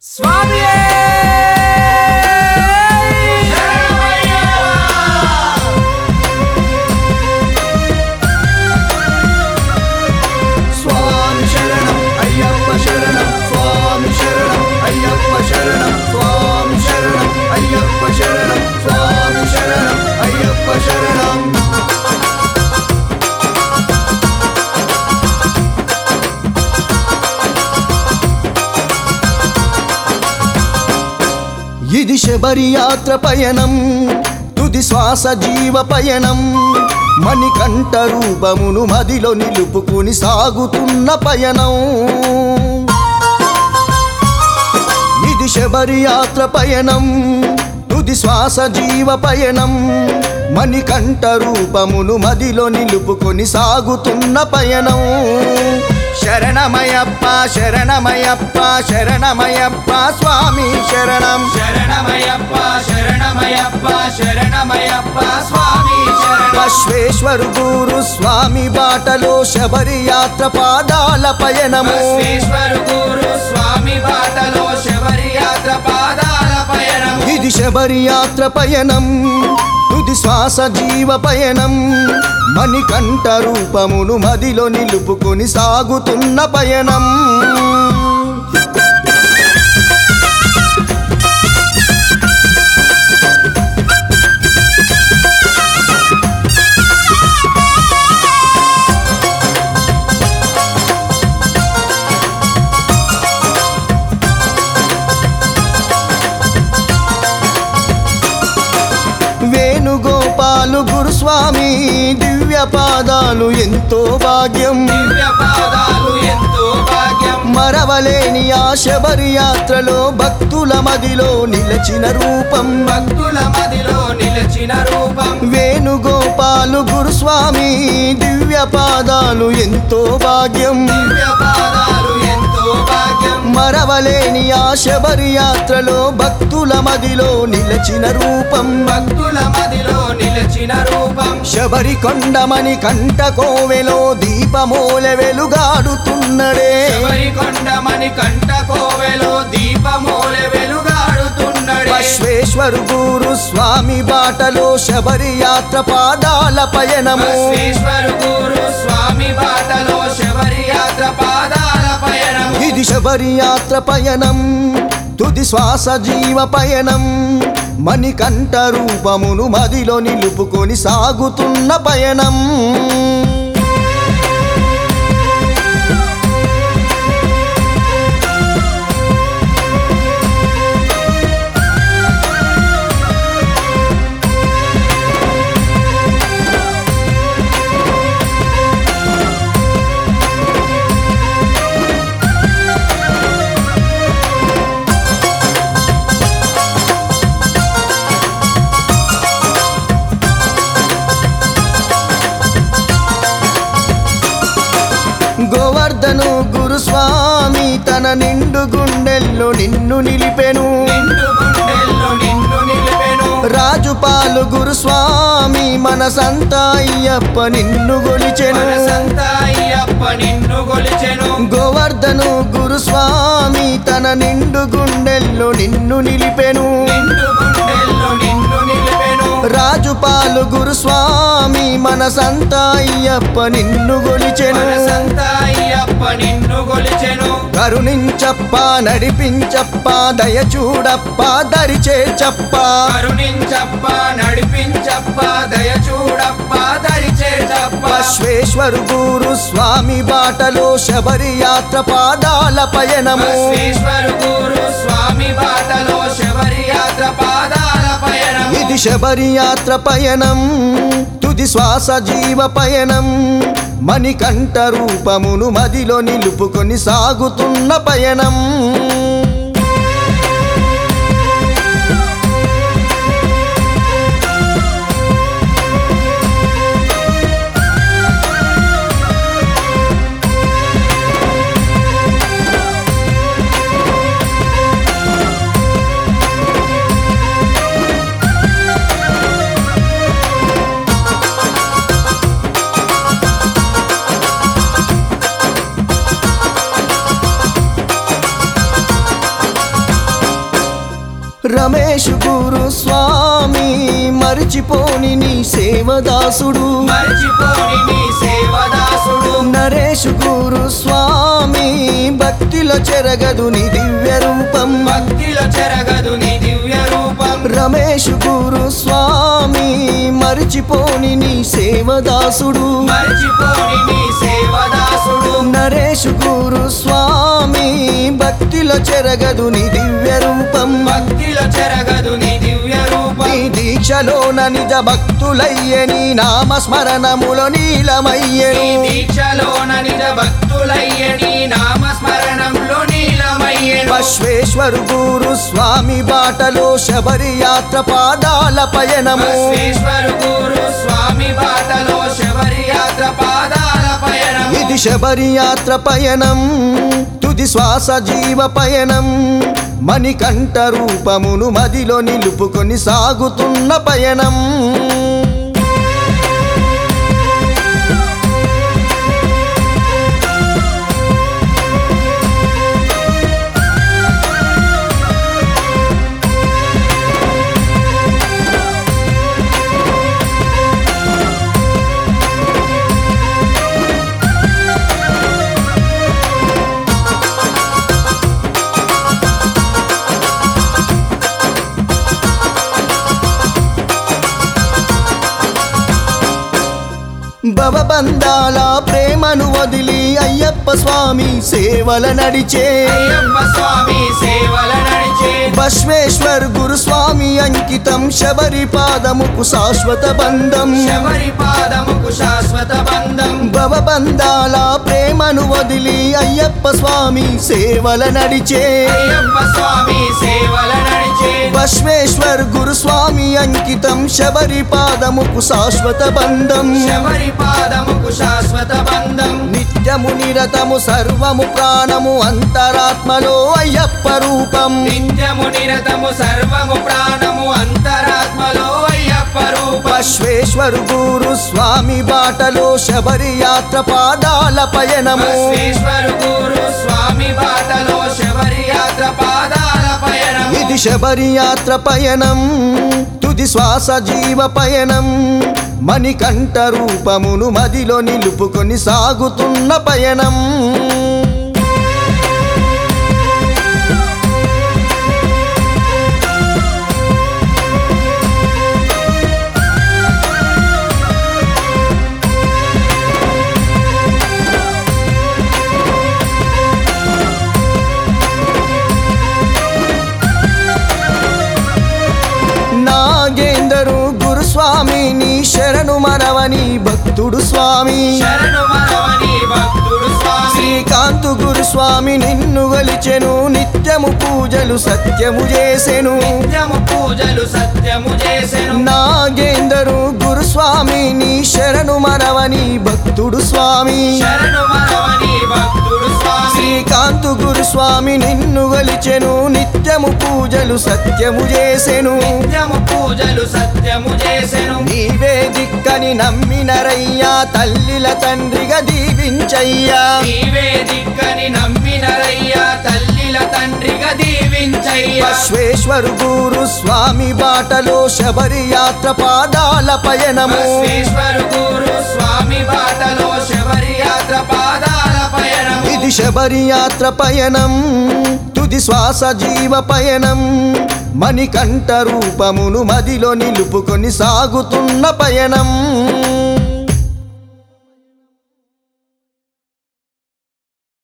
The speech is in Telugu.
స్వామి స్వామి శరణం అయ్యప్ప శరణం స్వామి శరణం అయ్యప్ప శరణం స్వామి శరణం అయ్యప్ప శరణం స్వామి శరణం అయ్యప్ప శరణం ఇది శబరి యాత్ర పయనం తుది శ్వాస జీవ పయనం మణికంఠ రూపమును మదిలో నిలుపుకుని సాగుతున్న పయనం ఇది శబరి యాత్ర పయనం తుది శ్వాస జీవ పయనం మణికంఠ రూపమును మదిలో నిలుపుకొని సాగుతున్న పయనం శరణమయప్ప శరణమయప్ప శరణమయప్ప స్వామి శరణం శరణమయ్యప్ప శరణమయ్యప్ప శరణమయ్యప్ప స్వామి శరణం అశ్వేశ్వరు గురు స్వామి బాటలో శబరి యాత్ర పాదాల పయనము బసవేశ్వరు గురు స్వామి బాటలో శబరి యాత్ర పాదాల పయనం ఇది శబరి యాత్ర పయనం తుది శ్వాస జీవ పయనం మణికంఠ రూపమును మదిలో నిలుపుకొని సాగుతున్న పయనం వేణుగోపాలు గురుస్వామి దివ్య పాదాలు ఎంతో భాగ్యం దివ్య పాదాలు ఎంతో భాగ్యం మరవలేని ఆ శబరి యాత్రలో భక్తుల మదిలో నిలచిన రూపం భక్తుల మదిలో నిలిచిన రూపం వేణుగోపాలు గురుస్వామి దివ్య పాదాలు ఎంతో భాగ్యం దివ్య పాదాలు ఎంతో భాగ్యం మరవలేని ఆ శబరి యాత్రలో భక్తుల మదిలో నిలచిన రూపం భక్తుల మదిలో నిలిచిన రూపం శబరి కొండమని కంట కోవెలో దీపమూల వెలుగాడుతున్నడే శబరి కొండమని కంట కోవెలో దీపమూల వెలుగాడుతున్నడే అశ్వేశ్వరు గురు స్వామి బాటలో శబరి యాత్ర పాదాల పయనము బసవేశ్వరు గురు స్వామి బాటలో శబరి యాత్ర పాదాల పయనం ఇది శబరి యాత్ర పయనం తుది శ్వాస జీవ పయనం మణికంఠ రూపమును మదిలో నిలుపుకొని సాగుతున్న పయనం గోవర్ధను గురుస్వామి తన నిండు గుండెల్లో నిన్ను నిలిపెను నిండు గుండెల్లో నిన్ను నిలిపెను రాజుపాలు గురుస్వామి మనసంతా అయ్యప్ప నిన్ను గొలిచెను మనసంతా అయ్యప్ప నిన్ను గొలిచెను గోవర్ధను గురుస్వామి తన నిండు గుండెల్లో నిన్ను నిలిపెను నిండు గుండెల్లో నిన్ను నిలిపెను రాజుపాలు గురుస్వామి మనసంతా అయ్యప్ప నిన్ను గొలిచెను మనసంతా అయ్యప్ప నిన్ను గొలిచెను కరుణించప్ప నడిపించప్ప దయ చూడప్ప దరిచే చప్ప కరుణించప్ప నడిపించప్ప దయ చూడప్ప దరిచేటప్ప అశ్వేశ్వరు గురు స్వామి బాటలో శబరి యాత్ర పాదాల పయనము బసవేశ్వరు గురు స్వామి బాటలో శబరి యాత్ర పాదాల పయనం ఇది శబరి యాత్ర పయనం తుది శ్వాస జీవ పయనం మణికంఠ రూపమును మదిలో నిలుపుకొని సాగుతున్న పయనం రమేష్ గురు స్వామి మరిచిపోని నీ సేవదాసుడు మర్చిపోని నీ సేవదాసుడు నరేష్ గురు స్వామి భక్తిలో చెరగదు నీ దివ్య రూపం భక్తిలో చెరగదు నీ దివ్య రూపం రమేష్ గురు స్వామి మరిచిపోని నీ సేవదాసుడు మర్చిపోని నీ సేవదాసుడు నరేష్ గురు స్వామి భక్తిలో చెరగదు నీ దివ్య రూపం భక్తిలో చెరగదు నీ దివ్య రూపం నీ దీక్షలోన నిజ భక్తులయ్యే నీ నామస్మరణములో నీలమయ్యే నీ దీక్షలోన నిజ భక్తులయ్య నీ నామస్మరణంలో నీలమయ్యను బశ్వేశ్వరు గురు స్వామి బాటలో శబరి యాత్ర పాదాల పయనము బసవేశ్వరు గురు స్వామి బాటలో శబరి యాత్ర పాదాల పయనం ఇది శబరి యాత్ర పయనం తుది శ్వాస జీవ పయనం మణికంఠ రూపమును మదిలో నిలుపుకొని సాగుతున్న పయనం భవబంధాల ప్రేమను వదిలి అయ్యప్ప స్వామి సేవల నడిచే అయ్యప్ప స్వామి సేవల నడిచే బశ్వేశ్వర్ గురు స్వామి అంకితం శబరి పాదముకు శాశ్వత బంధం శబరి పాదముకు శాశ్వత బంధం భవబంధాల ప్రేమను వదిలి అయ్యప్ప స్వామి సేవల నడిచే అయ్యప్ప స్వామి సేవల నడిచే బశ్వేశ్వర్ గురు స్వామి అంకితం శబరి పాదముకు శాశ్వత బంధం శబరి పాదముకు శాశ్వత బంధం నిత్యము నిరతము సర్వము ప్రాణము అంతరాత్మలో అయ్యప్ప రూపం నిత్యము నిరతము సర్వము ప్రాణము అంతరాత్మలో అయ్యప్ప రూప బశ్వేశ్వరు గురు స్వామి బాటలో శబరి యాత్ర పాదాల పయనము బసవేశ్వరు గురు స్వామి బాటలో శబరి యాత్ర పాదాల పయనం ఇది శబరి యాత్ర పయనం తుది శ్వాస జీవ పయనం మణికంఠ రూపమును మదిలో నిలుపుకొని సాగుతున్న పయనం నాగేందరు గురుస్వామి నీ శరణు మనవని భక్తుడు స్వామి శరణు మనవని భక్తుడు స్వామి శ్రీకాంతు గురుస్వామి నిన్ను గలిచెను నిత్యము పూజలు సత్యము చేసెను నిత్యము పూజలు సత్యము చేసెను నాగేందరు గురుస్వామి నీ శరణు మనవని భక్తుడు స్వామి శరణు మనవని భక్తుడు స్వామి శ్రీకాంతు గురుస్వామి నిన్ను గలిచెను నిత్యము పూజలు సత్యము చేసెను నిత్యము పూజలు సత్యము చేసెను నీవే దిక్కని నమ్మినరయ్యా తల్లిల తండ్రిగా దీవించయ్యా నీవే దిక్కని నమ్మినరయ్యా తల్లిల తండ్రిగా దీవించయ్యా బశ్వేశ్వరు గురు స్వామి బాటలో శబరి యాత్ర పాదాల పయనము బసవేశ్వరు గురు స్వామి బాటలో శబరి యాత్ర పాదాల పయనం ఇది శబరి యాత్ర పయనం తుది శ్వాస జీవ పయనం మణికంఠ రూపమును మదిలో నిలుపుకొని సాగుతున్న పయనం